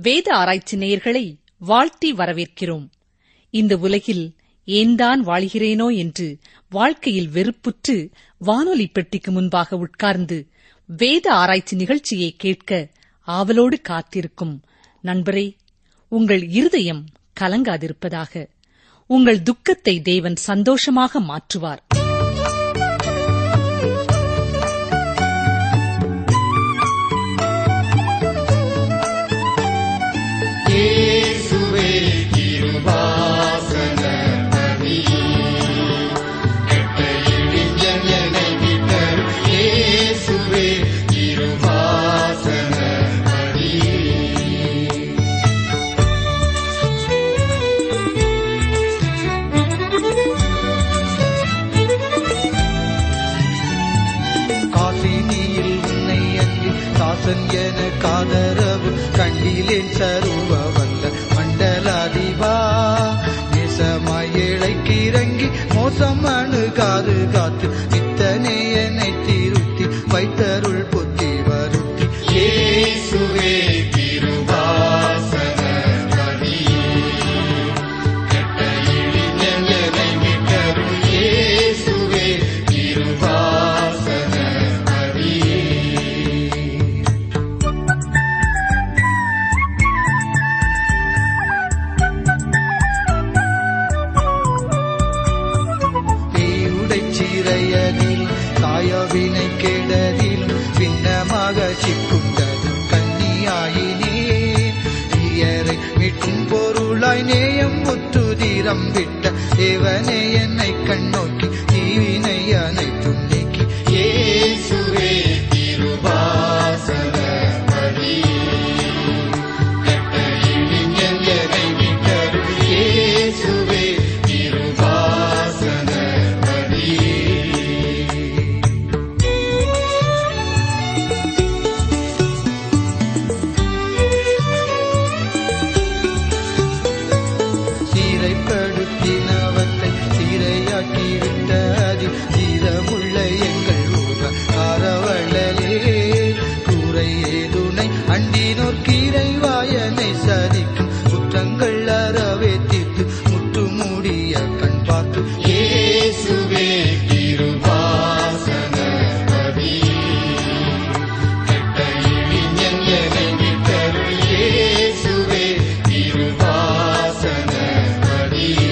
வேத ஆராய்ச்சி நேயர்களை வாழ்த்தி வரவேற்கிறோம் இந்த உலகில் ஏன்தான் வாழ்கிறேனோ என்று வாழ்க்கையில் வெறுப்புற்று வானொலி பெட்டிக்கு முன்பாக உட்கார்ந்து வேத ஆராய்ச்சி நிகழ்ச்சியை கேட்க ஆவலோடு காத்திருக்கும் நண்பரே உங்கள் இருதயம் கலங்காதிருப்பதாக உங்கள் துக்கத்தை தேவன் சந்தோஷமாக மாற்றுவார் இயேசுவே திருவாசன பதியே கெட்ட இழிஞன் என்னை விட்டருள் இயேசுவே திருவாசன பதியே காசினியில் உன்னை அன்றி தாசன் என காதரவு கண்டிலேன் சருவ வல்ல மண்டலாதிபா நேசமாய் ஏழைக்கு இறங்கி மோசம் அணுகாது காத்து நித்தனே என்னை திருத்தி வைத்தருள் புத்தி வருத்தி இயேசுவே திருவாசன பதியே கெட்ட இழிஞன் என்னை விட்டருள் இயேசுவே திருவாசன பதியே தீயுடைச் சிறையதில் காயவினை கெடதில் பின்னமாக சிக்குண்டது கன்னியாயினே தீயரை மீட்கும் பொருளாய் நேயம் முற்றுதிரம் விட்ட தேவனே என்னை கண்ணோக்கி தீவினை அனைத்தும் நீக்கி இயேசுவே திருவாசன பதியே கெட்ட இழிஞன் என்னை விட்டருள் இயேசுவே திருவாசன பதியே சீரைப்படுத்தினவற்றை சீரையாக்கி விட்ட அதி தீரமுள்ள எங்கள் ஊர அறவழலே கூரை ஏதுனை அண்டினோர் கீரை வாயனை சதிக்கும் குற்றங்கள் அறவே தீர்த்து முற்று மூடிய கண் பார்த்து இயேசுவே திருவாசன பதியே கெட்ட இழிஞன் என்னை விட்டருள் இயேசுவே திருவாசன பதியே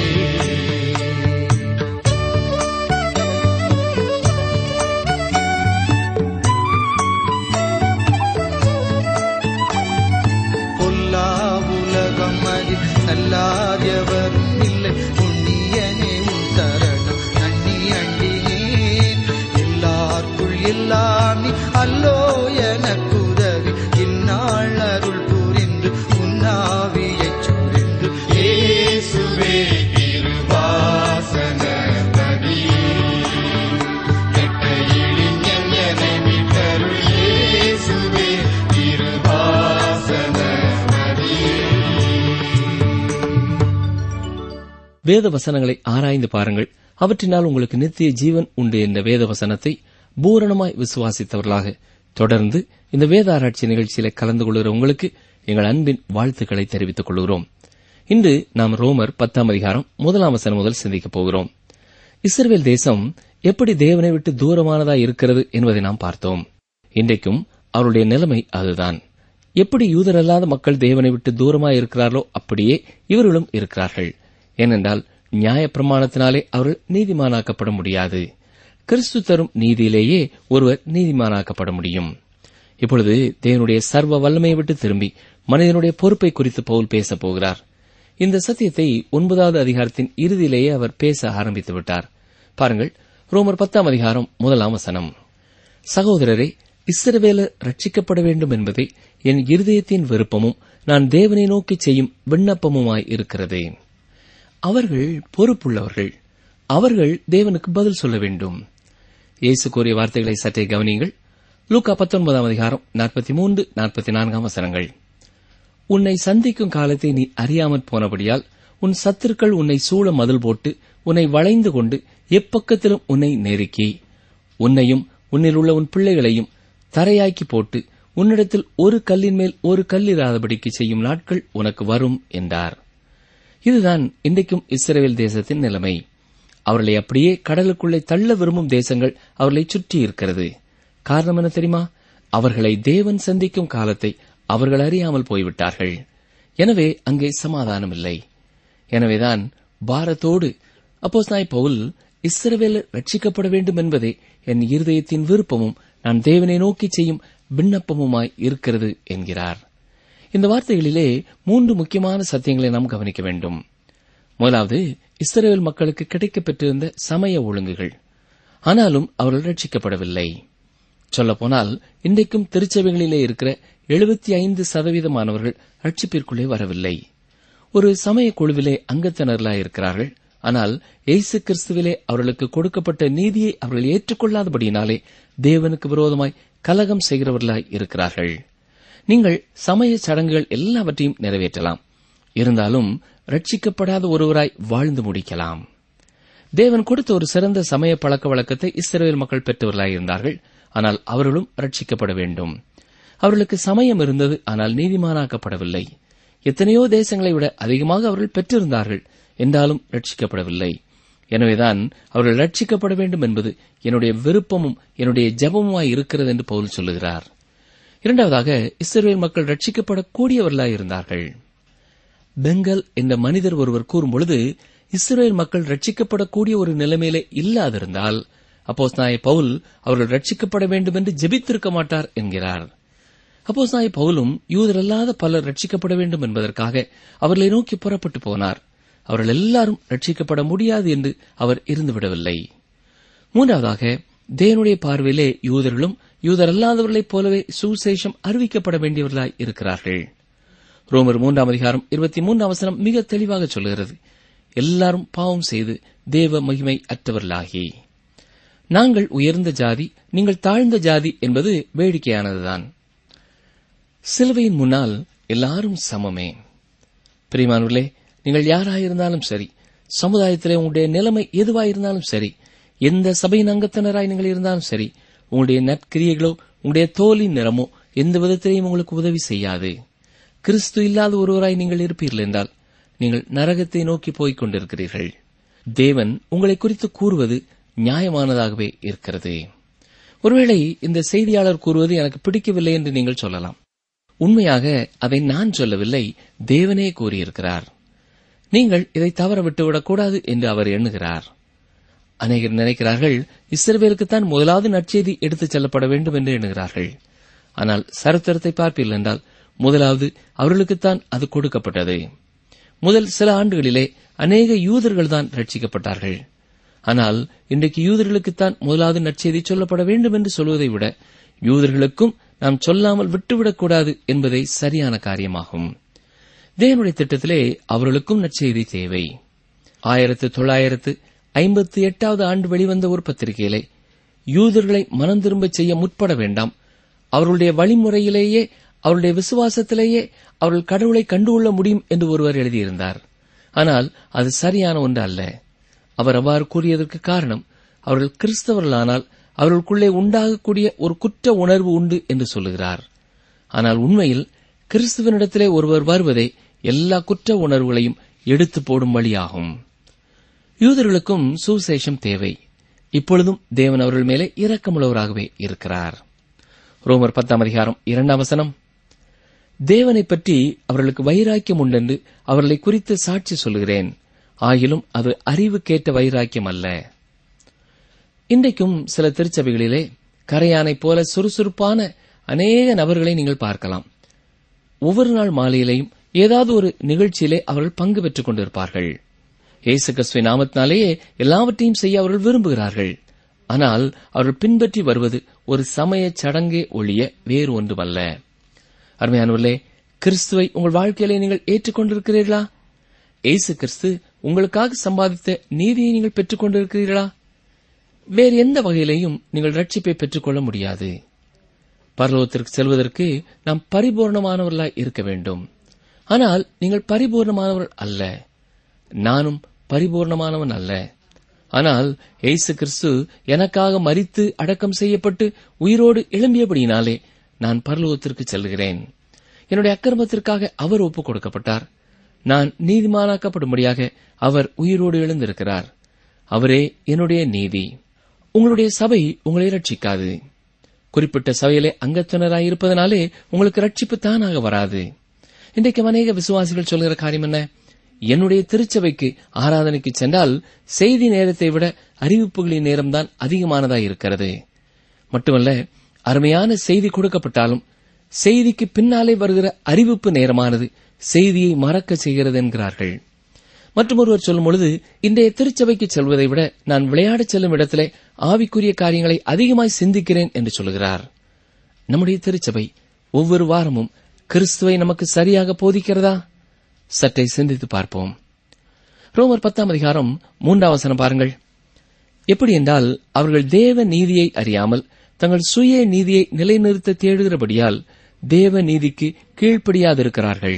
பொல்லா உலகம் அதில் நல்லார் எவரும் இல்லை புண்ணியனே உன் சரணம் நன்னி அண்டினேன் எல்லாருக்குள் எல்லாம் நீ அல்லோ எனக்கு உதவி இந்நாள் அருள் புரிந்து உன்னாவியைச் சுரிந்து இயேசுவே திருவாசன பதியே கெட்ட இழிஞன் என்னை விட்டருள் இயேசுவே திருவாசன பதியே வேத வசனங்களை ஆராய்ந்து பாருங்கள் அவற்றினால் உங்களுக்கு நித்திய ஜீவன் உண்டு என்ற வேத வசனத்தை பூரணமாய் விசுவாசித்தவர்களாக தொடர்ந்து இந்த வேத ஆராய்ச்சி நிகழ்ச்சியில கலந்து கொள்கிற உங்களுக்கு எங்கள் அன்பின் வாழ்த்துக்களை தெரிவித்துக் கொள்கிறோம் இன்று நாம் ரோமர் பத்தாம் அதிகாரம் முதலாம் வசனம் முதல் சிந்திக்கப் போகிறோம் இஸ்ரவேல் தேசம் எப்படி தேவனை விட்டு தூரமானதா இருக்கிறது என்பதை நாம் பார்த்தோம் இன்றைக்கும் அவருடைய நிலைமை அதுதான் எப்படி யூதரல்லாத மக்கள் தேவனை விட்டு தூரமாய் இருக்கிறார்களோ அப்படியே இவர்களும் இருக்கிறார்கள் ஏனென்றால் நியாயப்பிரமாணத்தினாலே அவர்கள் நீதிமானாக்கப்பட முடியாது கிறிஸ்து தரும் நீதியிலேயே ஒருவர் நீதிமானாக்கப்பட முடியும் இப்பொழுது தேவனுடைய சர்வ வல்லமையை விட்டு திரும்பி மனிதனுடைய பொறுப்பை குறித்து பவுல் பேசப் போகிறார் இந்த சத்தியத்தை ஒன்பதாவது அதிகாரத்தின் இறுதியிலேயே அவர் பேச ஆரம்பித்து விட்டார் பாருங்கள் ரோமர் பத்தாம் அதிகாரம் முதலாம் வசனம் சகோதரரே இஸ்ரவேலர் ரட்சிக்கப்பட வேண்டும் என்பதே என் இருதயத்தின் விருப்பமும் நான் தேவனை நோக்கி செய்யும் விண்ணப்பமுமாய் இருக்கிறது அவர்கள் பொறுப்புள்ளவர்கள் அவர்கள் தேவனுக்கு பதில் சொல்ல வேண்டும் இயேசு கூறிய வார்த்தைகளை சற்றே கவனியுங்கள் லூக்கா பத்தொன்பதாம் அதிகாரம் நாற்பத்தி மூன்று நாற்பத்தி நான்காம் வசனங்கள் உன்னை சந்திக்கும் காலத்தை நீ அறியாமற் போனபடியால் உன் சத்துருக்கள் உன்னை சூழ மதில் போட்டு உன்னை வளைந்து கொண்டு எப்பக்கத்திலும் உன்னை நெருக்கி உன்னையும் உன்னில் உள்ள உன் பிள்ளைகளையும் தரையாக்கி போட்டு உன்னிடத்தில் ஒரு கல்லின் மேல் ஒரு கல்லிராதபடிக்கு செய்யும் நாட்கள் உனக்கு வரும் என்றார் இதுதான் இன்றைக்கும் இஸ்ரேல் தேசத்தின் நிலைமை அவர்களை அப்படியே கடலுக்குள்ளே தள்ள விரும்பும் தேசங்கள் அவர்களை சுற்றி இருக்கிறது காரணம் என்ன தெரியுமா அவர்களை தேவன் சந்திக்கும் காலத்தை அவர்கள் அறியாமல் போய்விட்டார்கள் எனவே அங்கே சமாதானம் இல்லை எனவேதான் பாரத்தோடு அப்போஸ் நாய் பவுல் இஸ்ரவேலர் ரட்சிக்கப்பட வேண்டும் என்பதே என் இருதயத்தின் விருப்பமும் நான் தேவனை நோக்கி செய்யும் விண்ணப்பமுமாய் இருக்கிறது என்கிறார் இந்த வார்த்தைகளிலே மூன்று முக்கியமான சத்தியங்களை நாம் கவனிக்க வேண்டும் முதலாவது இஸ்ரேல் மக்களுக்கு கிடைக்கப் பெற்றிருந்த சமய ஒழுங்குகள் ஆனாலும் அவர்கள் ரட்சிக்கப்படவில்லை சொல்லப்போனால் இன்றைக்கும் திருச்சபைகளிலே இருக்கிற எழுபத்தி ஐந்து சதவீதமானவர்கள் ரட்சிப்பிற்குள்ளே வரவில்லை ஒரு சமய குழுவிலே அங்கத்தினர்களாய் இருக்கிறார்கள் ஆனால் இயேசு கிறிஸ்துவிலே அவர்களுக்கு கொடுக்கப்பட்ட நீதியை அவர்கள் ஏற்றுக்கொள்ளாதபடியினாலே தேவனுக்கு விரோதமாய் கலகம் செய்கிறவர்களாய் இருக்கிறார்கள் நீங்கள் சமய சடங்குகள் எல்லாவற்றையும் நிறைவேற்றலாம் இருந்தாலும் ரட்சிக்கப்படாத ஒருவராய் வாழ்ந்து முடிக்கலாம் தேவன் கொடுத்த ஒரு சிறந்த சமய பழக்க வழக்கத்தை இஸ்ரேல் மக்கள் பெற்றவர்களாய் இருந்தார்கள் ஆனால் அவர்களும் ரட்சிக்கப்பட வேண்டும் அவர்களுக்கு சமயம் இருந்தது ஆனால் நீதிமானாக்கப்படவில்லை எத்தனையோ தேசங்களை விட அதிகமாக அவர்கள் பெற்றிருந்தார்கள் என்றாலும் ரட்சிக்கப்படவில்லை எனவேதான் அவர்கள் ரட்சிக்கப்பட வேண்டும் என்பது என்னுடைய விருப்பமும் என்னுடைய ஜெபமுமாய் இருக்கிறது என்று பவுல் சொல்லுகிறார் இரண்டாவதாக இஸ்ரேல் மக்கள் ரட்சிக்கப்படக்கூடியவர்களாய் இருந்தார்கள் பெங்கல் என்ற மனிதர் ஒருவர் கூறும்பொழுது இஸ்ரேல் மக்கள் ரட்சிக்கப்படக்கூடிய ஒரு நிலைமையிலே இல்லாதிருந்தால் அப்போஸ் நாய பவுல் அவர்கள் ரட்சிக்கப்பட வேண்டும் என்று ஜெபித்திருக்க மாட்டார் என்கிறார் அப்போஸ் நாய பவுலும் யூதரல்லாத பலர் ரட்சிக்கப்பட வேண்டும் என்பதற்காக அவர்களை நோக்கி புறப்பட்டு போனார் அவர்கள் எல்லாரும் ரட்சிக்கப்பட முடியாது என்று அவர் இருந்துவிடவில்லை மூன்றாவதாக தேவனுடைய பார்வையிலே யூதர்களும் யூதரல்லாதவர்களைப் போலவே சுசேஷம் அறிவிக்கப்பட வேண்டியவர்களாய் இருக்கிறார்கள் ரோமர் மூன்றாம் அதிகாரம் இருபத்தி மூன்றாம் வசனம் மிக தெளிவாக சொல்கிறது எல்லாரும் பாவம் செய்து தேவ மகிமை அற்றவர்களாகி நாங்கள் உயர்ந்த ஜாதி நீங்கள் தாழ்ந்த ஜாதி என்பது வேடிக்கையானதுதான் சிலுவையின் முன்னால் எல்லாரும் சமமே பிரிமானவர்களே நீங்கள் யாராயிருந்தாலும் சரி சமுதாயத்திலே உங்களுடைய நிலைமை எதுவாயிருந்தாலும் சரி எந்த சபையின் அங்கத்தினராய் நீங்கள் இருந்தாலும் சரி உங்களுடைய நற்கிரியைகளோ உங்களுடைய தோலின் நிறமோ எந்த விதத்திலையும் உங்களுக்கு உதவி செய்யாது கிறிஸ்து இல்லாத ஒருவராய் நீங்கள் இருப்பீர்கள் என்றால் நீங்கள் நரகத்தை நோக்கி போய்க் கொண்டிருக்கிறீர்கள் தேவன் உங்களை குறித்து கூறுவது நியாயமானதாகவே இருக்கிறது ஒருவேளை இந்த செய்தியாளர் கூறுவது எனக்கு பிடிக்கவில்லை என்று நீங்கள் சொல்லலாம் உண்மையாக அதை நான் சொல்லவில்லை தேவனே கூறியிருக்கிறார் நீங்கள் இதை தவற விட்டுவிடக்கூடாது என்று அவர் எண்ணுகிறார் அநேகர் நினைக்கிறார்கள் இஸ்ரவேலுக்குத்தான் முதலாவது நற்செய்தி எடுத்துச் செல்லப்பட வேண்டும் என்று எண்ணுகிறார்கள் ஆனால் சரித்திரத்தை பார்ப்பீர்கள் என்றால் முதலாவது அவர்களுக்குத்தான் அது கொடுக்கப்பட்டது முதல் சில ஆண்டுகளிலே அநேக யூதர்கள் தான் ரட்சிக்கப்பட்டார்கள் ஆனால் இன்றைக்கு யூதர்களுக்குத்தான் முதலாவது நற்செய்தி சொல்லப்பட வேண்டும் என்று சொல்வதை விட யூதர்களுக்கும் நாம் சொல்லாமல் விட்டுவிடக்கூடாது என்பதை சரியான காரியமாகும் தேவனுடைய திட்டத்திலே அவர்களுக்கும் நற்செய்தி தேவை ஆயிரத்து தொள்ளாயிரத்து ஐம்பத்தி எட்டாவது ஆண்டு வெளிவந்த ஒரு பத்திரிகையிலே யூதர்களை மனம் திரும்ப செய்ய முற்பட வேண்டாம் அவர்களுடைய வழிமுறையிலேயே அவருடைய விசுவாசத்திலேயே அவர்கள் கடவுளை கண்டுகொள்ள முடியும் என்று ஒருவர் எழுதியிருந்தார் ஆனால் அது சரியான ஒன்று அல்ல அவர் அவ்வாறு கூறியதற்கு காரணம் அவர்கள் கிறிஸ்தவர்களானால் அவர்களுக்குள்ளே உண்டாகக்கூடிய ஒரு குற்ற உணர்வு உண்டு என்று சொல்லுகிறார் ஆனால் உண்மையில் கிறிஸ்துவனிடத்திலே ஒருவர் வருவதே எல்லா குற்ற உணர்வுகளையும் எடுத்து போடும் வழியாகும் யூதர்களுக்கும் சுசேஷம் தேவை இப்பொழுதும் தேவன் அவர்கள் மேலே இரக்கமுள்ளவராகவே இருக்கிறார் ரோமர் பத்தாம் அதிகாரம் இரண்டாம் வசனம் தேவனை பற்றி அவர்களுக்கு வைராக்கியம் உண்டென்று அவர்களை குறித்து சாட்சி சொல்கிறேன் ஆகிலும் அது அறிவுக்கேற்ற வைராக்கியம் அல்ல இன்றைக்கும் சில திருச்சபைகளிலே கரையானைப் போல சுறுசுறுப்பான அநேக நபர்களை நீங்கள் பார்க்கலாம் ஒவ்வொரு நாள் மாலையிலேயும் ஏதாவது ஒரு நிகழ்ச்சியிலே அவர்கள் பங்கு பெற்றுக் கொண்டிருப்பார்கள் இயேசு கிறிஸ்துவின் நாமத்தினாலேயே எல்லாவற்றையும் செய்ய அவர்கள் விரும்புகிறார்கள் ஆனால் அவர்கள் பின்பற்றி வருவது ஒரு சமய சடங்கே ஒழிய வேறு ஒன்றுமல்ல அருமையானவர்களே கிறிஸ்துவை உங்கள் வாழ்க்கையிலே நீங்கள் ஏற்றுக்கொண்டிருக்கிறீர்களா இயேசு கிறிஸ்து உங்களுக்காக சம்பாதித்த நீதியை நீங்கள் பெற்றுக் கொண்டிருக்கிறீர்களா வேறு எந்த வகையிலேயும் நீங்கள் ரட்சிப்பை பெற்றுக்கொள்ள முடியாது பரலோகத்திற்கு செல்வதற்கு நாம் பரிபூர்ணமானவர்களாய் இருக்க வேண்டும் ஆனால் நீங்கள் பரிபூர்ணமானவர்கள் அல்ல நானும் பரிபூர்ணமானவன் அல்ல ஆனால் இயேசு கிறிஸ்து எனக்காக மரித்து அடக்கம் செய்யப்பட்டு உயிரோடு எழும்பியபடியினாலே நான் பரலோகத்திற்கு செல்கிறேன் என்னுடைய அக்கிரமத்திற்காக அவர் ஒப்புக் கொடுக்கப்பட்டார் நான் நீதிமானாக்கப்படும்படியாக அவர் உயிரோடு எழுந்திருக்கிறார் அவரே என்னுடைய நீதி உங்களுடைய சபை உங்களை ரட்சிக்காது குறிப்பிட்ட சபையிலே அங்கத்தினராய் இருப்பதனாலே உங்களுக்கு ரட்சிப்பு தானாக வராது இன்றைக்கு அநேக விசுவாசிகள் சொல்கிற காரியம் என்ன என்னுடைய திருச்சபைக்கு ஆராதனைக்கு சென்றால் செய்தி நேரத்தை விட அறிவிப்புகளின் நேரம்தான் அதிகமானதாய் இருக்கிறது மட்டுமல்ல அருமையான செய்தி கொடுக்கப்பட்டாலும் செய்திக்கு பின்னாலே வருகிற அறிவிப்பு நேரமானது செய்தியை மறக்க செய்கிறது என்கிறார்கள் மற்றும் ஒருவர் சொல்லும் பொழுது இன்றைய திருச்சபைக்கு செல்வதை விட நான் விளையாடச் செல்லும் இடத்திலே ஆவிக்குரிய காரியங்களை அதிகமாய் சிந்திக்கிறேன் என்று சொல்கிறார் நம்முடைய திருச்சபை ஒவ்வொரு வாரமும் கிறிஸ்துவை நமக்கு சரியாக போதிக்கிறதா சற்றே சிந்தித்து பார்ப்போம் ரோமர் பத்தாம் அதிகாரம் மூன்றாம் வசனம் பாருங்கள் எப்படி என்றால் அவர்கள் தேவ நீதியை அறியாமல் தங்கள் சுய நீதியை நிலைநிறுத்த தேடுகிறபடியால் தேவ நீதிக்கு கீழ்ப்படியாதிருக்கிறார்கள்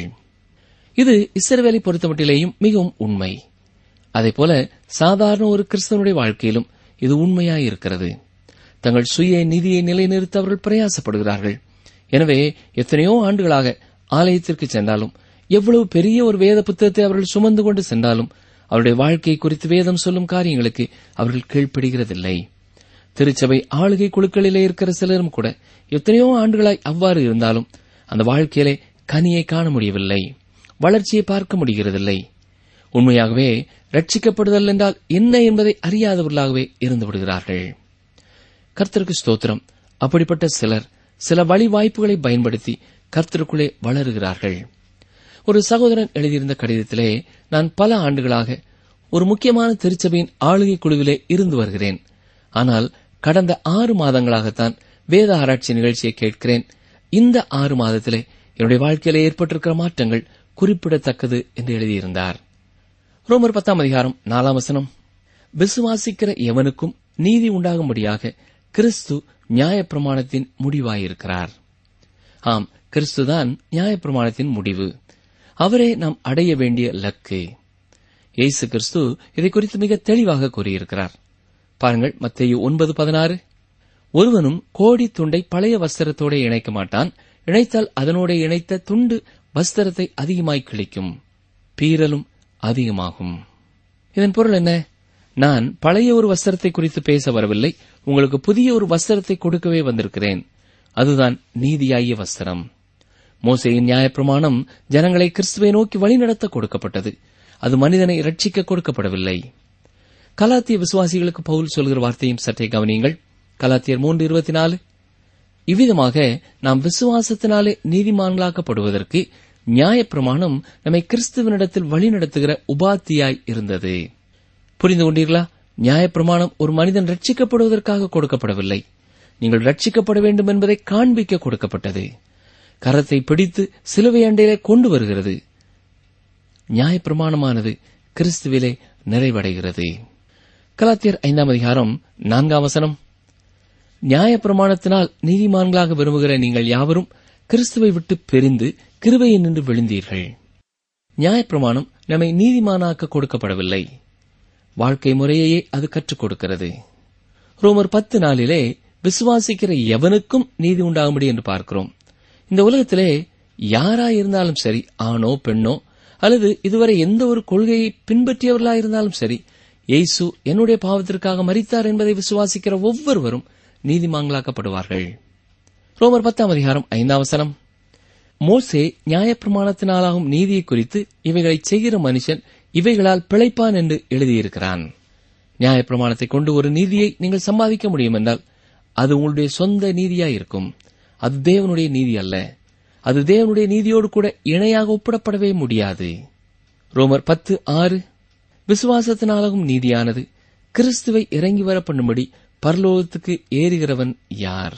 இது இஸ்ரவேலை பொறுத்தமட்டிலேயும் மிகவும் உண்மை அதேபோல சாதாரண ஒரு கிறிஸ்தவனுடைய வாழ்க்கையிலும் இது உண்மையாயிருக்கிறது தங்கள் சுய நீதியை நிலைநிறுத்த அவர்கள் பிரயாசப்படுகிறார்கள் எனவே எத்தனையோ ஆண்டுகளாக ஆலயத்திற்கு சென்றாலும் எவ்வளவு பெரிய ஒரு வேத புத்தகத்தை அவர்கள் சுமந்து கொண்டு சென்றாலும் அவருடைய வாழ்க்கை குறித்து வேதம் சொல்லும் காரியங்களுக்கு அவர்கள் கீழ்ப்படுகிறதில்லை திருச்சபை ஆளுகை குழுக்களிலே இருக்கிற சிலரும் கூட எத்தனையோ ஆண்டுகளாய் அவ்வாறு இருந்தாலும் அந்த வாழ்க்கையிலே கனியை காண முடியவில்லை வளர்ச்சியை பார்க்க முடிகிறதில்லை உண்மையாகவே ரட்சிக்கப்படுதல் என்றால் என்ன என்பதை அறியாதவர்களாகவே இருந்து விடுகிறார்கள் கர்த்தருக்கு ஸ்தோத்திரம் அப்படிப்பட்ட சிலர் சில வழி வாய்ப்புகளை பயன்படுத்தி கர்த்தருக்குள்ளே வளருகிறார்கள் ஒரு சகோதரன் எழுதியிருந்த கடிதத்திலே நான் பல ஆண்டுகளாக ஒரு முக்கியமான திருச்சபையின் ஆளுகை குழுவிலே இருந்து வருகிறேன் ஆனால் கடந்த ஆறு மாதங்களாகத்தான் வேத ஆராய்ச்சி நிகழ்ச்சியை கேட்கிறேன் இந்த ஆறு மாதத்திலே என்னுடைய வாழ்க்கையிலே ஏற்பட்டிருக்கிற மாற்றங்கள் குறிப்பிடத்தக்கது என்று எழுதியிருந்தார் ரோமர் பத்தாம் அதிகாரம் நாலாம் வசனம் விசுவாசிக்கிற எவனுக்கும் நீதி உண்டாகும்படியாக கிறிஸ்து நியாயப்பிரமாணத்தின் முடிவாயிருக்கிறார் ஆம் கிறிஸ்துதான் நியாயப்பிரமாணத்தின் முடிவு அவரே நாம் அடைய வேண்டிய லக்கு இயேசு கிறிஸ்து இதை குறித்து மிக தெளிவாக கூறியிருக்கிறார் பாருங்கள் மத்தேயு ஒன்பது பதினாறு ஒருவனும் கோடி துண்டை பழைய வஸ்திரத்தோட இணைக்க மாட்டான் இணைத்தால் அதனோட இணைத்த துண்டு வஸ்திரத்தை அதிகமாய் கிழிக்கும் பீரலும் அதிகமாகும் இதன் பொருள் என்ன நான் பழைய ஒரு வஸ்திரத்தை குறித்து பேச வரவில்லை உங்களுக்கு புதிய ஒரு வஸ்திரத்தை கொடுக்கவே வந்திருக்கிறேன் அதுதான் நீதியாகிய வஸ்திரம் மோசையின் நியாயப்பிரமாணம் ஜனங்களை கிறிஸ்துவை நோக்கி வழிநடத்த கொடுக்கப்பட்டது அது மனிதனை ரட்சிக்க கொடுக்கப்படவில்லை கலாத்திய விசுவாசிகளுக்கு பவுல் சொல்கிற வார்த்தையும் சற்றே கவனியுங்கள் கலாத்தியர் மூன்று இருபத்தி நாலு இவ்விதமாக நாம் விசுவாசத்தினாலே நீதிமான்களாக்கப்படுவதற்கு நியாயப்பிரமாணம் நம்மை கிறிஸ்துவனிடத்தில் வழிநடத்துகிற உபாத்தியாய் இருந்தது புரிந்து கொண்டீர்களா நியாயப்பிரமாணம் ஒரு மனிதன் ரட்சிக்கப்படுவதற்காக கொடுக்கப்படவில்லை நீங்கள் ரட்சிக்கப்பட வேண்டும் என்பதை காண்பிக்க கொடுக்கப்பட்டது கரத்தை பிடித்து சிலுவை அண்டையிலே கொண்டு வருகிறது நியாயப்பிரமாணமானது கிறிஸ்துவிலே நிறைவடைகிறது கலாத்தியர் ஐந்தாம் அதிகாரம் நான்காம் வசனம் நியாயப்பிரமாணத்தினால் நீதிமான்களாக விரும்புகிற நீங்கள் யாவரும் கிறிஸ்துவை விட்டு பிரிந்து கிருபையை நின்று விழுந்தீர்கள் நியாயப்பிரமாணம் நம்மை நீதிமானாக்க கொடுக்கப்படவில்லை வாழ்க்கை முறையையே அது கற்றுக் கொடுக்கிறது ரோமர் பத்து நாளிலே விசுவாசிக்கிற எவனுக்கும் நீதி உண்டாகும்படி என்று பார்க்கிறோம் இந்த உலகத்திலே யாராயிருந்தாலும் சரி ஆணோ பெண்ணோ அல்லது இதுவரை எந்த ஒரு கொள்கையை பின்பற்றியவர்களாயிருந்தாலும் சரி இயேசு என்னுடைய பாவத்திற்காக மரித்தார் என்பதை விசுவாசிக்கிற ஒவ்வொருவரும் நீதிமான்களாக்கப்படுவார்கள் ரோமர் பத்தாம் அதிகாரம் ஐந்தாம் வசனம் மோசே நியாயப்பிரமாணத்தினாலாகும் நீதியை குறித்து இவைகளை செய்கிற மனுஷன் இவைகளால் பிழைப்பான் என்று எழுதியிருக்கிறான் நியாயப்பிரமாணத்தை கொண்டு ஒரு நீதியை நீங்கள் சம்பாதிக்க முடியும் என்றால் அது உங்களுடைய சொந்த நீதியாயிருக்கும் அது தேவனுடைய நீதி அல்ல அது தேவனுடைய நீதியோடு கூட இணையாக ஒப்பிடப்படவே முடியாது ரோமர் பத்து ஆறு விசுவாசத்தினாலும் நீதியானது கிறிஸ்துவை இறங்கி வர பண்ணும்படி பரலோகத்துக்கு ஏறுகிறவன் யார்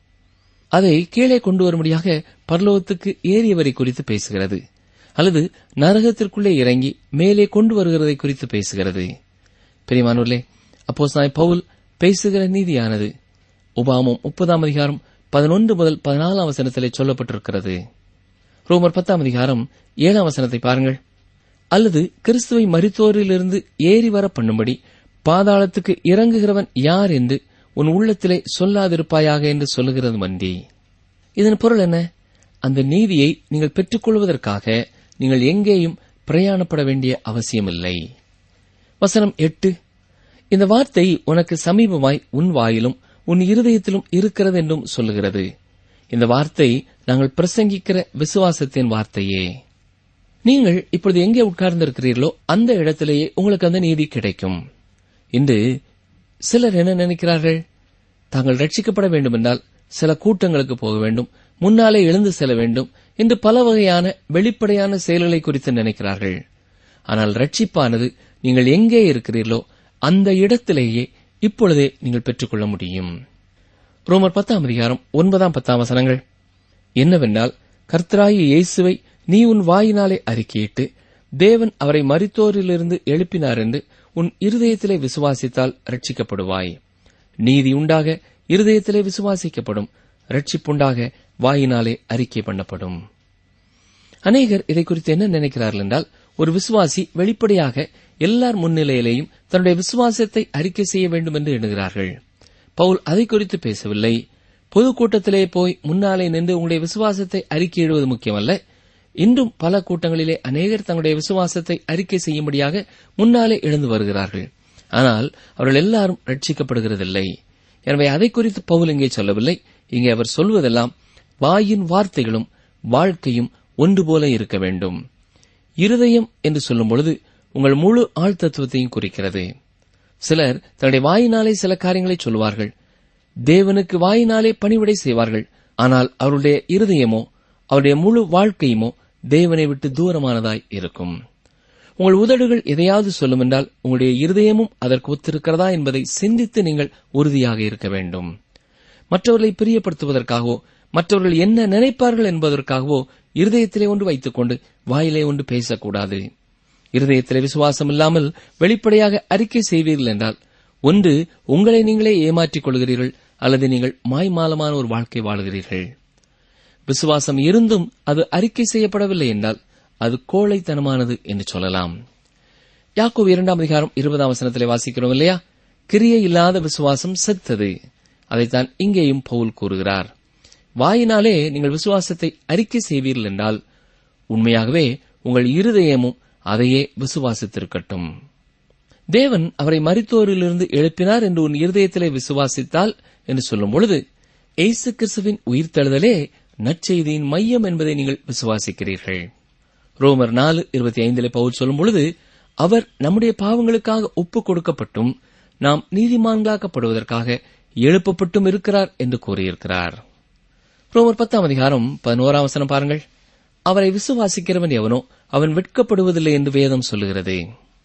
அதை கீழே கொண்டு வரும்படியாக பரலோகத்துக்கு ஏறியவரை குறித்து பேசுகிறது அல்லது நரகத்திற்குள்ளே இறங்கி மேலே கொண்டு வருகிறதை குறித்து பேசுகிறது பெரியமானூர்லே அப்போ சாய் பவுல் பேசுகிற நீதியானது உபாமம் முப்பதாம் அதிகாரம் பதினொன்று முதல் பதினாலாம் வசனத்திலே சொல்லப்பட்டிருக்கிறது ரோமர் பத்தாம் அதிகாரம் ஏழாம் வசனத்தை பாருங்கள் அல்லது கிறிஸ்துவை மரித்தோரிலிருந்து ஏறி வர பண்ணும்படி பாதாளத்துக்கு இறங்குகிறவன் யார் என்று உன் உள்ளத்திலே சொல்லாதிருப்பாயாக என்று சொல்லுகிறது மண்டி இதன் பொருள் என்ன அந்த நீதியை நீங்கள் பெற்றுக்கொள்வதற்காக நீங்கள் எங்கேயும் பிரயாணப்பட வேண்டிய அவசியமில்லை வசனம் எட்டு இந்த வார்த்தை உனக்கு சமீபமாய் உன் வாயிலும் உன் இருதயத்திலும் இருக்கிறது என்றும் சொல்லுகிறது இந்த வார்த்தை நாங்கள் பிரசங்கிக்கிற விசுவாசத்தின் வார்த்தையே நீங்கள் இப்பொழுது எங்கே உட்கார்ந்திருக்கிறீர்களோ அந்த இடத்திலேயே உங்களுக்கு அந்த நீதி கிடைக்கும் இன்று சிலர் என்ன நினைக்கிறார்கள் தாங்கள் ரட்சிக்கப்பட வேண்டுமென்றால் சில கூட்டங்களுக்கு போக வேண்டும் முன்னாலே எழுந்து செல்ல வேண்டும் என்று பல வகையான வெளிப்படையான செயல்களை குறித்து நினைக்கிறார்கள் ஆனால் ரட்சிப்பானது நீங்கள் எங்கே இருக்கிறீர்களோ அந்த இடத்திலேயே இப்பொழுதே நீங்கள் பெற்றுக்கொள்ள முடியும் ரோமர் பத்தாம் அதிகாரம் ஒன்பதாம் பத்தாம் வசனங்கள் என்னவென்றால் கர்த்தராகிய இயேசுவை நீ உன் வாயினாலே அறிக்கையிட்டு தேவன் அவரை மரித்தோரிலிருந்து எழுப்பினார் என்று உன் இருதயத்திலே விசுவாசித்தால் ரட்சிக்கப்படுவாய் நீதி உண்டாக இருதயத்திலே விசுவாசிக்கப்படும் ரட்சிப்புண்டாக வாயினாலே அறிக்கை பண்ணப்படும் அநேகர் இதை குறித்து என்ன நினைக்கிறார்கள் என்றால் ஒரு விசுவாசி வெளிப்படையாக எல்லார் முன்னிலையிலேயும் தன்னுடைய விசுவாசத்தை அறிக்கை செய்ய வேண்டும் என்று எண்ணுகிறார்கள் பவுல் அதை குறித்து பேசவில்லை பொதுக்கூட்டத்திலே போய் முன்னாலே நின்று உங்களுடைய விசுவாசத்தை அறிக்கையிடுவது முக்கியமல்ல இன்றும் பல கூட்டங்களிலே அநேகர் தங்களுடைய விசுவாசத்தை அறிக்கை செய்யும்படியாக முன்னாலே எழுந்து வருகிறார்கள் ஆனால் அவர்கள் எல்லாரும் ரட்சிக்கப்படுகிறதில்லை எனவே அதை குறித்து பவுல் இங்கே சொல்லவில்லை இங்கே அவர் சொல்வதெல்லாம் வாயின் வார்த்தைகளும் வாழ்க்கையும் ஒன்று போல இருக்க வேண்டும் இருதயம் என்று சொல்லும் பொழுது உங்கள் முழு ஆள் தத்துவத்தையும் குறிக்கிறது சிலர் தன்னுடைய வாயினாலே சில காரியங்களை சொல்லுவார்கள் தேவனுக்கு வாயினாலே பணிவிடை செய்வார்கள் ஆனால் அவருடைய இருதயமோ அவருடைய முழு வாழ்க்கையுமோ தேவனை விட்டு தூரமானதாய் இருக்கும் உங்கள் உதடுகள் எதையாவது சொல்லும் என்றால் உங்களுடைய இருதயமும் அதற்கு ஒத்திருக்கிறதா என்பதை சிந்தித்து நீங்கள் உறுதியாக இருக்க வேண்டும் மற்றவர்களை பிரியப்படுத்துவதற்காகவோ மற்றவர்கள் என்ன நினைப்பார்கள் என்பதற்காகவோ இருதயத்திலே ஒன்று வைத்துக் கொண்டு வாயிலே ஒன்று பேசக்கூடாது இருதயத்திலே விசுவாசம் இல்லாமல் வெளிப்படையாக அறிக்கை செய்வீர்கள் என்றால் ஒன்று உங்களை நீங்களே ஏமாற்றிக் கொள்கிறீர்கள் அல்லது நீங்கள் மாய்மாலமான ஒரு வாழ்க்கை வாழுகிறீர்கள் விசுவாசம் இருந்தும் அது அறிக்கை செய்யப்படவில்லை என்றால் அது கோழைத்தனமானது என்று சொல்லலாம் யாக்கோப் இரண்டாம் அதிகாரம் இருபதாம் வசனத்திலே வாசிக்கிறோம் இல்லையா கிரியை இல்லாத விசுவாசம் செத்தது அதைத்தான் இங்கேயும் பவுல் கூறுகிறார் வாயினாலே நீங்கள் விசுவாசத்தை அறிக்கை செய்வீர்கள் என்றால் உண்மையாகவே உங்கள் இருதயமும் அதையே விசுவாசித்திருக்கட்டும் தேவன் அவரை மரித்தோரிலிருந்து எழுப்பினார் என்று உன் இருதயத்திலே விசுவாசித்தால் என்று சொல்லும் பொழுது எய்சு கிறிஸ்துவின் உயிர்த்தெழுதலே நற்செய்தியின் மையம் என்பதை நீங்கள் விசுவாசிக்கிறீர்கள் ரோமர் நாலு இருபத்தி ஐந்திலே பவுல் சொல்லும் பொழுது அவர் நம்முடைய பாவங்களுக்காக ஒப்புக் கொடுக்கப்பட்டும் நாம் நீதிமான்களாக்கப்படுவதற்காக எழுப்பப்பட்டும் இருக்கிறார் என்று கூறியிருக்கிறார் ரோமர் பத்தாம் அதிகாரம் பதினோராம் வசனம் பாருங்கள் அவரை விசுவாசிக்கிறவன் எவனோ அவன் வெட்கப்படுவதில்லை என்று வேதம் சொல்லுகிறது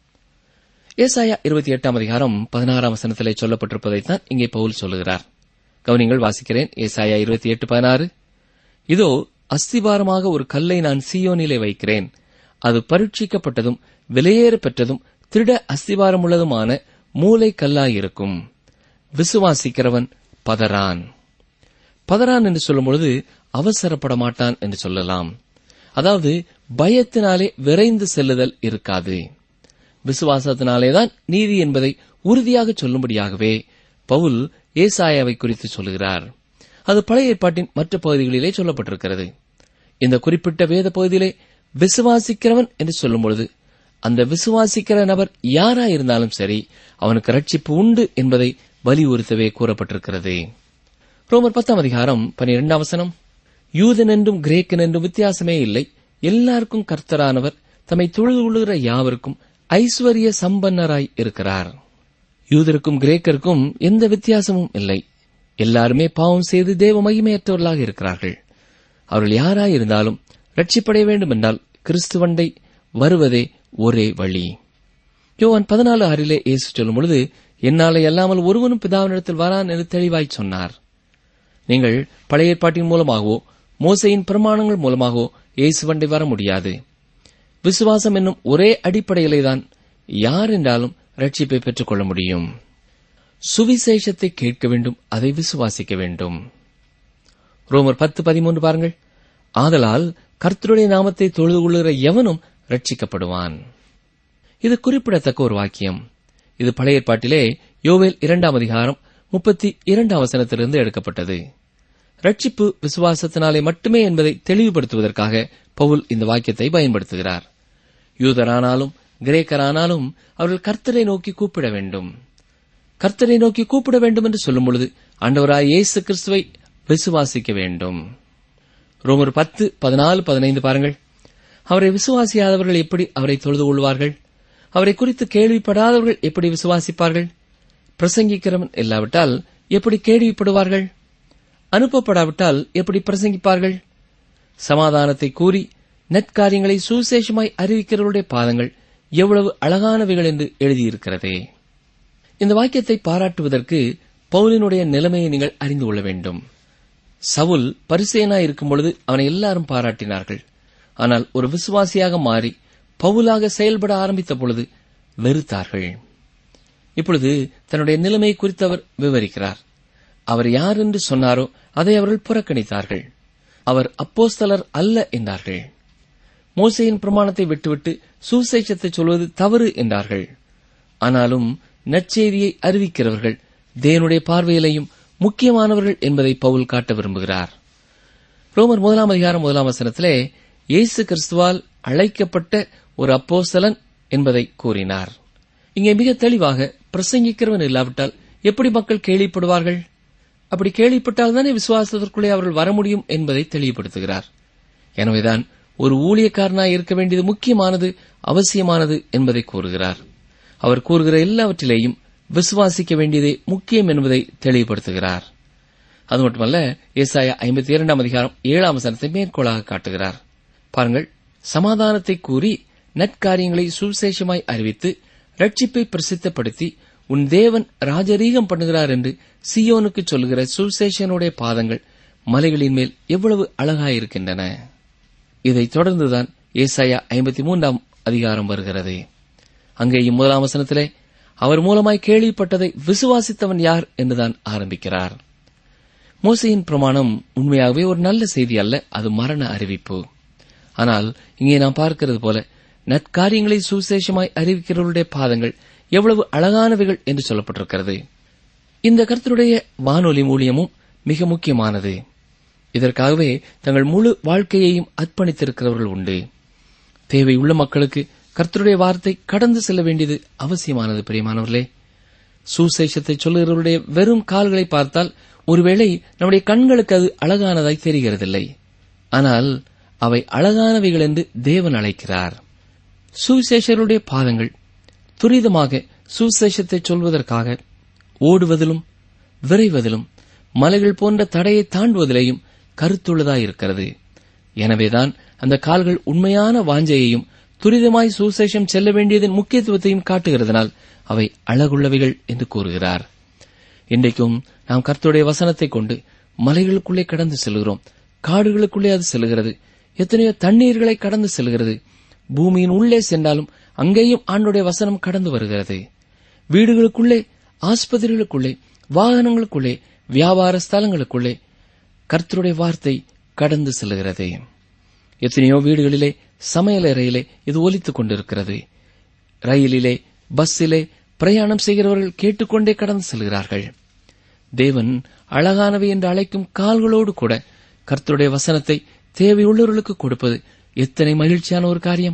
ஏசாயா இருபத்தி எட்டாம் அதிகாரம் பதினாறாம் வசனத்திலே சொல்லப்பட்டிருப்பதைத்தான் இங்கே பவுல் சொல்லுகிறார் கவனிங்கள் வாசிக்கிறேன் ஏசாயா இருபத்தி எட்டு பதினாறு இதோ அஸ்திபாரமாக ஒரு கல்லை நான் சீயோனிலே வைக்கிறேன் அது பரீட்சிக்கப்பட்டதும் விலையேற பெற்றதும் திருட அஸ்திபாரம் உள்ளதுமான மூளை கல்லாயிருக்கும் விசுவாசிக்கிறவன் பதறான் பதறான் என்று சொல்லும் பொழுது அவசரப்பட மாட்டான் என்று சொல்லலாம் அதாவது பயத்தினாலே விரைந்து செல்லுதல் இருக்காது விசுவாசத்தினாலேதான் நீதி என்பதை உறுதியாக சொல்லும்படியாகவே பவுல் ஏசாயாவை குறித்து சொல்லுகிறார் அது பழைய ஏற்பாட்டின் மற்ற பகுதிகளிலே சொல்லப்பட்டிருக்கிறது இந்த குறிப்பிட்ட வேத பகுதியிலே விசுவாசிக்கிறவன் என்று சொல்லும் பொழுது அந்த விசுவாசிக்கிற நபர் யாராயிருந்தாலும் சரி அவனுக்கு ரட்சிப்பு உண்டு என்பதை வலியுறுத்தவே கூறப்பட்டிருக்கிறது ரோமர் பத்தாம் அதிகாரம் பனிரெண்டாம் வசனம் யூதன் என்றும் கிரேக்கன் என்றும் வித்தியாசமே இல்லை எல்லாருக்கும் கர்த்தரானவர் தம்மை தொழுது கொள்ளுகிற யாவருக்கும் ஐஸ்வர்ய சம்பன்னராய் இருக்கிறார் யூதருக்கும் கிரேக்கருக்கும் எந்த வித்தியாசமும் இல்லை எல்லாருமே பாவம் செய்து தேவ மகிமையற்றவர்களாக இருக்கிறார்கள் அவர்கள் யாராயிருந்தாலும் ரட்சிப்படைய வேண்டும் என்றால் கிறிஸ்துவண்டை வருவதே ஒரே வழி யோவான் பதினாலு ஆறிலே இயேசு சொல்லும் பொழுது என்னாலே அல்லாமல் ஒருவனும் பிதாவினிடத்தில் வரான் என்று தெளிவாய் சொன்னார் நீங்கள் பழைய ஏற்பாட்டின் மூலமாகவோ மோசையின் பிரமாணங்கள் மூலமாகவோ இயேசுவண்டை வர முடியாது விசுவாசம் என்னும் ஒரே அடிப்படையிலேதான் யார் என்றாலும் ரட்சிப்பை பெற்றுக் கொள்ள முடியும் சுவிசேஷத்தை கேட்க வேண்டும் அதை விசுவாசிக்க வேண்டும் ரோமர் பத்து பதிமூன்று பாருங்கள் ஆதலால் கர்த்தருடைய நாமத்தை தொழுது கொள்ளுகிற எவனும் ரட்சிக்கப்படுவான் இது குறிப்பிடத்தக்க ஒரு வாக்கியம் இது பழைய ஏற்பாட்டிலே யோவேல் இரண்டாம் அதிகாரம் முப்பத்தி இரண்டாம் வசனத்திலிருந்து எடுக்கப்பட்டது ரட்சிப்பு விசுவாசத்தினாலே மட்டுமே என்பதை தெளிவுபடுத்துவதற்காக பவுல் இந்த வாக்கியத்தை பயன்படுத்துகிறார் யூதரானாலும் கிரேக்கரானாலும் அவர்கள் கர்த்தரை நோக்கி கூப்பிட வேண்டும் கர்த்தரை நோக்கி கூப்பிட வேண்டும் என்று சொல்லும் பொழுது ஆண்டவராய் இயேசு கிறிஸ்துவை விசுவாசிக்க வேண்டும் ரோமர் பத்து பதினாலு பதினைந்து பாருங்கள் அவரை விசுவாசியாதவர்கள் எப்படி அவரை தொழுது கொள்வார்கள் அவரை குறித்து கேள்விப்படாதவர்கள் எப்படி விசுவாசிப்பார்கள் பிரசங்கிக்கிறவன் இல்லாவிட்டால் எப்படி கேள்விப்படுவார்கள் அனுப்பப்படாவிட்டால் எப்படி பிரசங்கிப்பார்கள் சமாதானத்தை கூறி நெற்காரியங்களை சுசேஷமாய் அறிவிக்கிறவருடைய பாதங்கள் எவ்வளவு அழகானவைகள் என்று எழுதியிருக்கிறதே இந்த வாக்கியத்தை பாராட்டுவதற்கு பவுலினுடைய நிலைமையை நீங்கள் அறிந்து கொள்ள வேண்டும் சவுல் பரிசேனாய் இருக்கும் பொழுது அவனை எல்லாரும் பாராட்டினார்கள் ஆனால் ஒரு விசுவாசியாக மாறி பவுலாக செயல்பட ஆரம்பித்த பொழுது வெறுத்தார்கள் இப்பொழுது தன்னுடைய நிலைமை குறித்து அவர் விவரிக்கிறார் அவர் யார் என்று சொன்னாரோ அதை அவர்கள் புறக்கணித்தார்கள் அவர் அப்போஸ்தலர் அல்ல என்றார்கள் மோசையின் பிரமாணத்தை விட்டுவிட்டு சுசேஷத்தை சொல்வது தவறு என்றார்கள் ஆனாலும் நற்செய்தியை அறிவிக்கிறவர்கள் தேவனுடைய பார்வையிலையும் முக்கியமானவர்கள் என்பதை பவுல் காட்ட விரும்புகிறார் ரோமர் முதலாம் அதிகாரம் முதலாம் வசனத்திலே இயேசு கிறிஸ்துவால் அழைக்கப்பட்ட ஒரு அப்போஸ்தலன் என்பதை கூறினார் இங்கே மிக தெளிவாக பிரசங்கிக்கிறவன் இல்லாவிட்டால் எப்படி மக்கள் கேள்விப்படுவார்கள் அப்படி கேள்விப்பட்டால் தானே விசுவாசத்திற்குள்ளே அவர்கள் வர முடியும் என்பதை தெளிவுபடுத்துகிறார் எனவேதான் ஒரு ஊழியக்காரனாய் இருக்க வேண்டியது முக்கியமானது அவசியமானது என்பதை கூறுகிறார் அவர் கூறுகிற எல்லாவற்றிலேயும் விசுவாசிக்க வேண்டியதே முக்கியம் என்பதை தெளிவுபடுத்துகிறார் அது மட்டுமல்ல ஏசாயா ஐம்பத்தி இரண்டாம் அதிகாரம் ஏழாம் வசனத்தை மேற்கோளாக காட்டுகிறார் பாருங்கள் சமாதானத்தை கூறி நற்காரியங்களை சுவிசேஷமாய் அறிவித்து ரட்சிப்பை பிரசித்தப்படுத்தி உன் தேவன் ராஜரீகம் பண்ணுகிறார் என்று சியோனுக்கு சொல்லுகிற சுவிசேஷனுடைய பாதங்கள் மலைகளின் மேல் எவ்வளவு அழகாயிருக்கின்றன இதைத் தொடர்ந்துதான் ஏசாயா ஐம்பத்தி மூன்றாம் அதிகாரம் வருகிறது அங்கேயும் முதலாம் வசனத்திலே அவர் மூலமாய் கேள்விப்பட்டதை விசுவாசித்தவன் யார் என்றுதான் ஆரம்பிக்கிறார் மோசையின் பிரமாணம் உண்மையாகவே ஒரு நல்ல செய்தி அல்ல அது மரண அறிவிப்பு ஆனால் இங்கே நாம் பார்க்கிறது போல நற்காரியங்களை சுசேஷமாய் அறிவிக்கிறவருடைய பாதங்கள் எவ்வளவு அழகானவைகள் என்று சொல்லப்பட்டிருக்கிறது இந்த கருத்துடைய வானொலி மூலியமும் மிக முக்கியமானது இதற்காகவே தங்கள் முழு வாழ்க்கையையும் அர்ப்பணித்திருக்கிறவர்கள் உண்டு தேவையுள்ள மக்களுக்கு கர்த்தருடைய வார்த்தை கடந்து செல்ல வேண்டியது அவசியமானது பிரியமானவர்களே சுசேஷத்தை சொல்லுகிறவருடைய வெறும் கால்களை பார்த்தால் ஒருவேளை நம்முடைய கண்களுக்கு அது அழகானதாய் தெரிகிறதில்லை ஆனால் அவை அழகானவைகள் என்று தேவன் அழைக்கிறார் சுவிசேஷருடைய பாதங்கள் துரிதமாக சுவிசேஷத்தை சொல்வதற்காக ஓடுவதிலும் விரைவதிலும் மலைகள் போன்ற தடையை தாண்டுவதிலேயும் கருத்துள்ளதாயிருக்கிறது எனவேதான் அந்த கால்கள் உண்மையான வாஞ்சையையும் துரிதமாய் சுசேஷம் செல்ல வேண்டியதன் முக்கியத்துவத்தையும் காட்டுகிறதனால் அவை அழகுள்ளவைகள் என்று கூறுகிறார் இன்றைக்கும் நாம் கர்த்தருடைய வசனத்தை கொண்டு மலைகளுக்குள்ளே கடந்து செல்கிறோம் காடுகளுக்குள்ளே அது செல்கிறது எத்தனையோ தண்ணீர்களை கடந்து செல்கிறது பூமியின் உள்ளே சென்றாலும் அங்கேயும் ஆண்டுடைய வசனம் கடந்து வருகிறது வீடுகளுக்குள்ளே ஆஸ்பத்திரிகளுக்குள்ளே வாகனங்களுக்குள்ளே வியாபார ஸ்தலங்களுக்குள்ளே கர்த்தருடைய வார்த்தை கடந்து செல்கிறது எத்தனையோ வீடுகளிலே சமையலறையிலே இது ஒலித்துக் கொண்டிருக்கிறது ரயிலிலே பஸ்ஸிலே பிரயாணம் செய்கிறவர்கள் கேட்டுக்கொண்டே கடந்து செல்கிறார்கள் தேவன் அழகானவை என்று அழைக்கும் கால்களோடு கூட கர்த்தருடைய வசனத்தை தேவையுள்ளவர்களுக்கு கொடுப்பது எத்தனை மகிழ்ச்சியான ஒரு காரியம்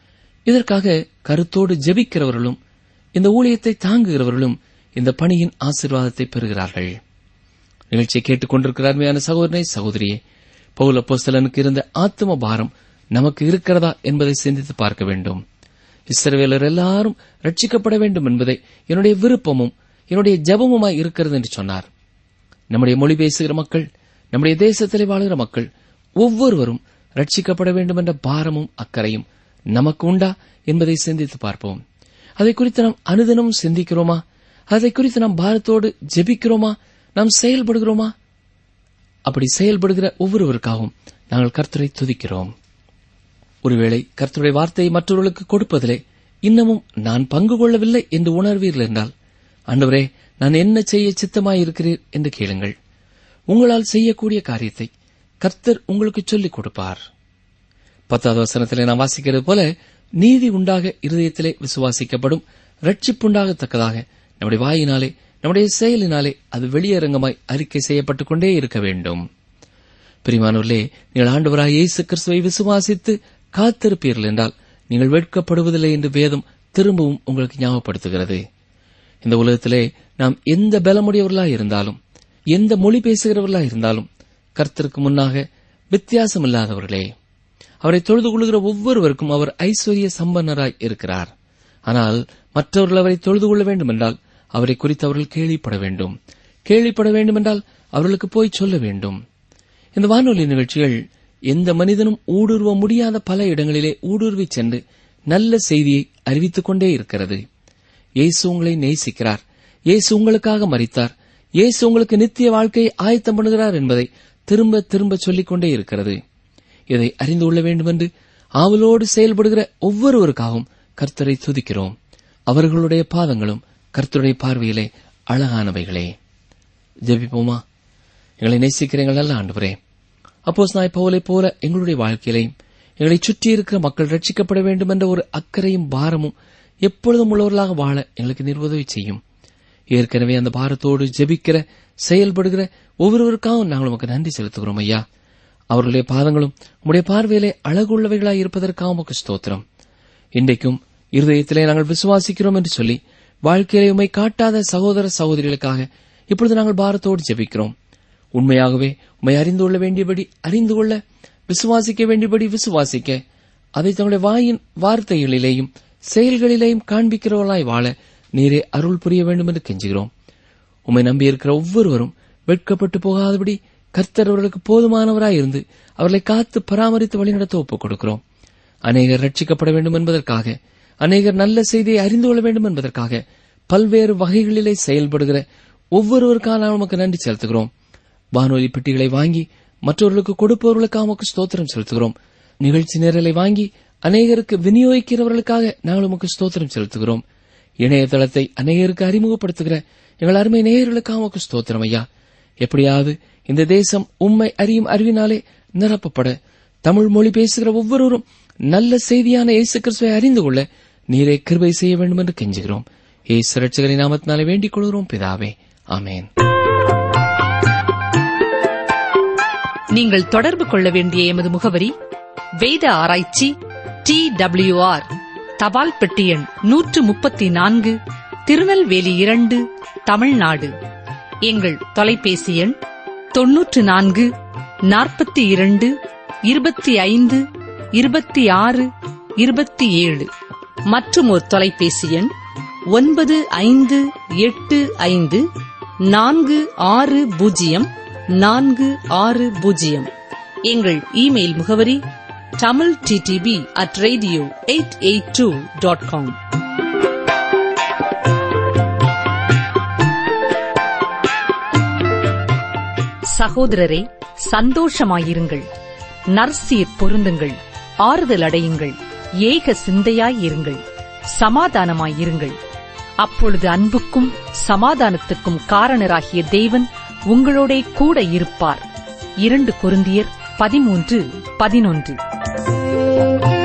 இதற்காக கருத்தோடு ஜெபிக்கிறவர்களும் இந்த ஊழியத்தை தாங்குகிறவர்களும் இந்த பணியின் ஆசீர்வாதத்தை பெறுகிறார்கள் நிகழ்ச்சியை கேட்டுக்கொண்டிருக்கிற அருமையான சகோதரனை சகோதரியே பவுல போஸ்தலனுக்கு இருந்த ஆத்ம பாரம் நமக்கு இருக்கிறதா என்பதை சிந்தித்து பார்க்க வேண்டும் இஸ்ரவேலர் எல்லாரும் ரட்சிக்கப்பட வேண்டும் என்பதை என்னுடைய விருப்பமும் என்னுடைய ஜபமுமாய் இருக்கிறது என்று சொன்னார் நம்முடைய மொழி பேசுகிற மக்கள் நம்முடைய தேசத்திலே வாழ்கிற மக்கள் ஒவ்வொருவரும் ரட்சிக்கப்பட வேண்டும் என்ற பாரமும் அக்கறையும் நமக்கு உண்டா என்பதை சிந்தித்து பார்ப்போம் அதை குறித்து நாம் அனுதினமும் சிந்திக்கிறோமா அதை குறித்து நாம் பாரத்தோடு ஜெபிக்கிறோமா நாம் செயல்படுகிறோமா அப்படி செயல்படுகிற ஒவ்வொருவருக்காகவும் நாங்கள் கர்த்தரை துதிக்கிறோம் ஒருவேளை கர்த்தருடைய வார்த்தையை மற்றவர்களுக்கு கொடுப்பதிலே இன்னமும் நான் பங்கு கொள்ளவில்லை என்று உணர்வீர்கள் என்றால் ஆண்டவரே நான் என்ன செய்ய சித்தமாயிருக்கிறீர் என்று கேளுங்கள் உங்களால் செய்யக்கூடிய காரியத்தை கர்த்தர் உங்களுக்கு சொல்லிக் கொடுப்பார் பத்தாவது வசனத்திலே நாம் வாசிக்கிறது போல நீதி உண்டாக இருதயத்திலே விசுவாசிக்கப்படும் ரட்சிப்புண்டாகத்தக்கதாக நம்முடைய வாயினாலே நம்முடைய செயலினாலே அது வெளியரங்கமாய் அறிக்கை செய்யப்பட்டுக் கொண்டே இருக்க வேண்டும் பிரிமானவர்களே நீங்கள் ஆண்டவராய் இயேசு கிறிஸ்துவை விசுவாசித்து காத்திருப்பீர்கள் என்றால் நீங்கள் வெட்கப்படுவதில்லை என்று வேதம் திரும்பவும் உங்களுக்கு ஞாபகப்படுத்துகிறது இந்த உலகத்திலே நாம் எந்த பலமுடையவர்களாய் இருந்தாலும் எந்த மொழி பேசுகிறவர்களாய் இருந்தாலும் கர்த்தருக்கு முன்னாக வித்தியாசமில்லாதவர்களே அவரை தொழுது கொள்கிற ஒவ்வொருவருக்கும் அவர் ஐஸ்வர்ய சம்பன்னராய் இருக்கிறார் ஆனால் மற்றவர்கள் அவரை தொழுது கொள்ள வேண்டும் என்றால் அவரை குறித்து அவர்கள் கேள்விப்பட வேண்டும் கேள்விப்பட வேண்டும் என்றால் அவர்களுக்கு போய் சொல்ல வேண்டும் இந்த வானொலி நிகழ்ச்சிகள் எந்த மனிதனும் ஊடுருவ முடியாத பல இடங்களிலே ஊடுருவி சென்று நல்ல செய்தியை அறிவித்துக் கொண்டே இருக்கிறது இயேசு உங்களை நேசிக்கிறார் இயேசு உங்களுக்காக மரித்தார் இயேசு உங்களுக்கு நித்திய வாழ்க்கையை ஆயத்தம் பண்ணுகிறார் என்பதை திரும்ப திரும்ப சொல்லிக் கொண்டே இருக்கிறது இதை அறிந்து கொள்ள வேண்டும் என்று ஆவலோடு செயல்படுகிற ஒவ்வொருவருக்காகவும் கர்த்தரை துதிக்கிறோம் அவர்களுடைய பாதங்களும் கர்த்தருடைய பார்வையிலே அழகானவைகளே ஜெபிப்போமா எங்களை நேசிக்கிற எங்கள் நல்ல ஆண்டவரே அப்போஸ் நாய் பவுலை போல எங்களுடைய வாழ்க்கையிலையும் எங்களை சுற்றி இருக்கிற மக்கள் ரட்சிக்கப்பட வேண்டும் என்ற ஒரு அக்கறையும் பாரமும் எப்பொழுதும் உள்ளவர்களாக வாழ எங்களுக்கு நிர்வதவி செய்யும் ஏற்கனவே அந்த பாரத்தோடு ஜெபிக்கிற செயல்படுகிற ஒவ்வொருவருக்காகவும் நாங்கள் உமக்கு நன்றி செலுத்துகிறோம் ஐயா அவர்களுடைய பாதங்களும் உம்முடைய பார்வையிலே அழகுள்ளவைகளாய் இருப்பதற்காக உமக்கு ஸ்தோத்திரம் இன்றைக்கும் இருதயத்திலே நாங்கள் விசுவாசிக்கிறோம் என்று சொல்லி வாழ்க்கையிலே உம்மை காட்டாத சகோதர சகோதரிகளுக்காக இப்பொழுது நாங்கள் பாரத்தோடு ஜெபிக்கிறோம் உண்மையாகவே உம்மை அறிந்து கொள்ள வேண்டியபடி அறிந்து கொள்ள விசுவாசிக்க வேண்டியபடி விசுவாசிக்க அதை தங்களுடைய வாயின் வார்த்தைகளிலேயும் செயல்களிலேயும் காண்பிக்கிறவர்களாய் வாழ நீரே அருள் புரிய வேண்டும் என்று கெஞ்சுகிறோம் உம்மை நம்பியிருக்கிற ஒவ்வொருவரும் வெட்கப்பட்டு போகாதபடி கர்த்தர் அவர்களுக்கு போதுமானவராய் இருந்து அவர்களை காத்து பராமரித்து வழிநடத்த ஒப்புக் கொடுக்கிறோம் அநேகர் ரட்சிக்கப்பட வேண்டும் என்பதற்காக அநேகர் நல்ல செய்தியை அறிந்து கொள்ள வேண்டும் என்பதற்காக பல்வேறு வகைகளிலே செயல்படுகிற ஒவ்வொருவருக்காக நாம் நமக்கு நன்றி செலுத்துகிறோம் வானொலி பெட்டிகளை வாங்கி மற்றவர்களுக்கு கொடுப்பவர்களுக்காக நமக்கு ஸ்தோத்திரம் செலுத்துகிறோம் நிகழ்ச்சி நேரலை வாங்கி அநேகருக்கு விநியோகிக்கிறவர்களுக்காக நாங்கள் உமக்கு ஸ்தோத்திரம் செலுத்துகிறோம் இணையதளத்தை அநேகருக்கு அறிமுகப்படுத்துகிற எங்கள் அருமை நேயர்களுக்காக உமக்கு ஸ்தோத்திரம் ஐயா எப்படியாவது இந்த தேசம் உம்மை அறியும் அறிவினாலே நிரப்பப்பட தமிழ் மொழி பேசுகிற ஒவ்வொருவரும் நல்ல செய்தியான இயேசு கிறிஸ்துவை அறிந்து கொள்ள நீரே கிருபை செய்ய வேண்டும் என்று கெஞ்சுகிறோம் இயேசு ரட்சகரின் நாமத்தினாலே வேண்டிக் கொள்கிறோம் பிதாவே ஆமேன் நீங்கள் தொடர்பு கொள்ள வேண்டிய எமது முகவரி வேத ஆராய்ச்சி டி டபிள்யூஆர் தபால் பெட்டி எண் நூற்று முப்பத்தி நான்கு திருநெல்வேலி இரண்டு தமிழ்நாடு எங்கள் தொலைபேசி எண் தொன்னூற்று நான்கு நாற்பத்தி இரண்டு இருபத்தி ஐந்து இருபத்தி ஆறு இருபத்தி ஏழு மற்றும் ஒரு தொலைபேசி எண் ஒன்பது ஐந்து எட்டு ஐந்து நான்கு ஆறு பூஜ்ஜியம் நான்கு ஆறு பூஜ்ஜியம் எங்கள் இமெயில் முகவரி Tamil DTP at radio eight eight two dot com சகோதரரே சந்தோஷமாயிருங்கள் நற்சீர் பொருந்துங்கள் ஆறுதல் அடையுங்கள் ஏக சிந்தையாயிருங்கள் சமாதானமாயிருங்கள் அப்பொழுது அன்புக்கும் சமாதானத்துக்கும் காரணராகிய தேவன் உங்களோடே கூட இருப்பார் இரண்டு கொருந்தியர் பதிமூன்று பதினொன்று